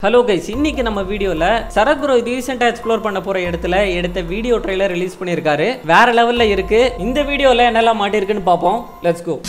hello guys இன்னைக்கு நம்ம வீடியோல சரத் ப்ரோ ரீசெண்டா எக்ஸ்ப்ளோர் பண்ண போற இடத்துல எடுத்த வீடியோ ட்ரெய்லர் ரிலீஸ் பண்ணியிருக்காரு வேற லெவல்ல இருக்கு இந்த வீடியோல என்னெல்லாம் மாட்டிருக்குன்னு பார்ப்போம் லெட்ஸ் கோ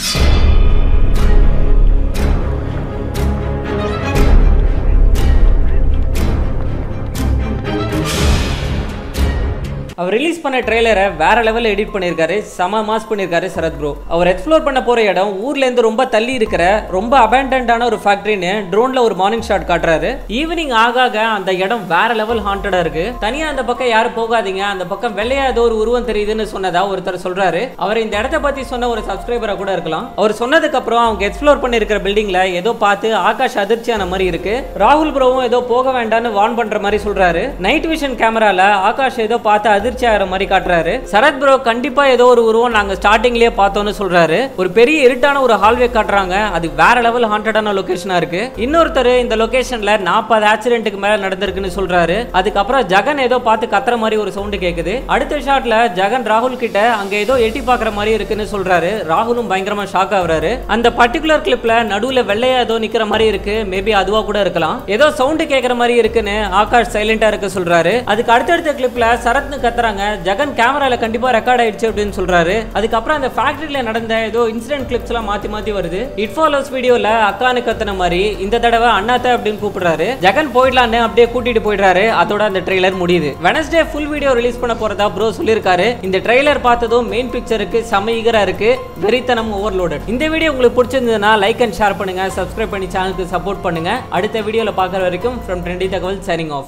அவர் ரிலீஸ் பண்ண ட்ரெய்லரை வேற லெவலில் எடிட் பண்ணியிருக்காரு செம மாஸ் பண்ணியிருக்காரு சரத் ப்ரோ அவர் எக்ஸ்ப்ளோர் பண்ண போற இடம் ஊர்ல இருந்து ரொம்ப தள்ளி இருக்கிற ரொம்ப அபேண்டன்டான ஒரு ஃபேக்டரின்னு ட்ரோன்ல ஒரு மார்னிங் ஷாட் காட்டுறாரு ஈவினிங் ஆக ஆக அந்த இடம் வேற லெவல் ஹாண்டடா இருக்கு தனியா அந்த பக்கம் யாரும் போகாதீங்க அந்த பக்கம் வெள்ளையா ஏதோ ஒரு உருவம் தெரியுதுன்னு சொன்னதா ஒருத்தர் சொல்றாரு அவர் இந்த இடத்த பத்தி சொன்ன ஒரு சப்ஸ்கிரைபரா கூட இருக்கலாம் அவர் சொன்னதுக்கு அப்புறம் அவங்க எக்ஸ்ப்ளோர் பண்ணிருக்கிற பில்டிங்ல ஏதோ பார்த்து ஆகாஷ் அதிர்ச்சியான மாதிரி இருக்கு ராகுல் ப்ரோவும் ஏதோ போக வேண்டாம்னு வார்ன் பண்ற மாதிரி சொல்றாரு நைட் விஷன் கேமரால ஆகாஷ் ஏதோ பார்த்து அதிர்ச்சி ஆகிற மாதிரி காட்டுறாரு சரத் ப்ரோ கண்டிப்பா ஏதோ ஒரு உருவம் நாங்க ஸ்டார்டிங்லயே பார்த்தோம்னு சொல்றாரு ஒரு பெரிய இருட்டான ஒரு ஹால்வே காட்டுறாங்க அது வேற லெவல் ஹாண்டடான லொகேஷனா இருக்கு இன்னொருத்தர் இந்த லொகேஷன்ல நாற்பது ஆக்சிடென்ட்டுக்கு மேல நடந்திருக்குன்னு சொல்றாரு அதுக்கப்புறம் ஜெகன் ஏதோ பார்த்து கத்துற மாதிரி ஒரு சவுண்ட் கேக்குது அடுத்த ஷாட்ல ஜெகன் ராகுல் கிட்ட அங்க ஏதோ எட்டி பாக்குற மாதிரி இருக்குன்னு சொல்றாரு ராகுலும் பயங்கரமா ஷாக் ஆகுறாரு அந்த பர்டிகுலர் கிளிப்ல நடுவுல வெள்ளையா ஏதோ நிக்கிற மாதிரி இருக்கு மேபி அதுவா கூட இருக்கலாம் ஏதோ சவுண்ட் கேக்குற மாதிரி இருக்குன்னு ஆகாஷ் சைலண்டா இருக்க சொல்றாரு அதுக்கு அடுத்தடுத்த கிளிப்ல சரத்னு கத்துறாங்க ஜெகன் கேமரால கண்டிப்பா ரெக்கார்ட் ஆயிடுச்சு அப்படின்னு சொல்றாரு அதுக்கப்புறம் அந்த ஃபேக்டரியில நடந்த ஏதோ இன்சிடென்ட் கிளிப்ஸ் எல்லாம் மாத்தி மாத்தி வருது இட் ஃபாலோஸ் வீடியோல அக்கானு கத்துன மாதிரி இந்த தடவை அண்ணாத்த அப்படின்னு கூப்பிடுறாரு ஜெகன் போயிடலான்னு அப்படியே கூட்டிட்டு போயிடுறாரு அதோட அந்த ட்ரெய்லர் முடியுது வெனஸ்டே ஃபுல் வீடியோ ரிலீஸ் பண்ண போறதா ப்ரோ சொல்லியிருக்காரு இந்த ட்ரெய்லர் பார்த்ததும் மெயின் பிக்சருக்கு செம ஈகரா இருக்கு வெறித்தனம் ஓவர்லோடட் இந்த வீடியோ உங்களுக்கு பிடிச்சிருந்ததுன்னா லைக் அண்ட் ஷேர் பண்ணுங்க சப்ஸ்கிரைப் பண்ணி சேனலுக்கு சப்போர்ட் பண்ணுங்க அடுத்த வீடியோல பார்க்குற வரைக்கும் ஃப்ரம் ட்ரெண்டி தகவல் சைனிங் ஆஃப்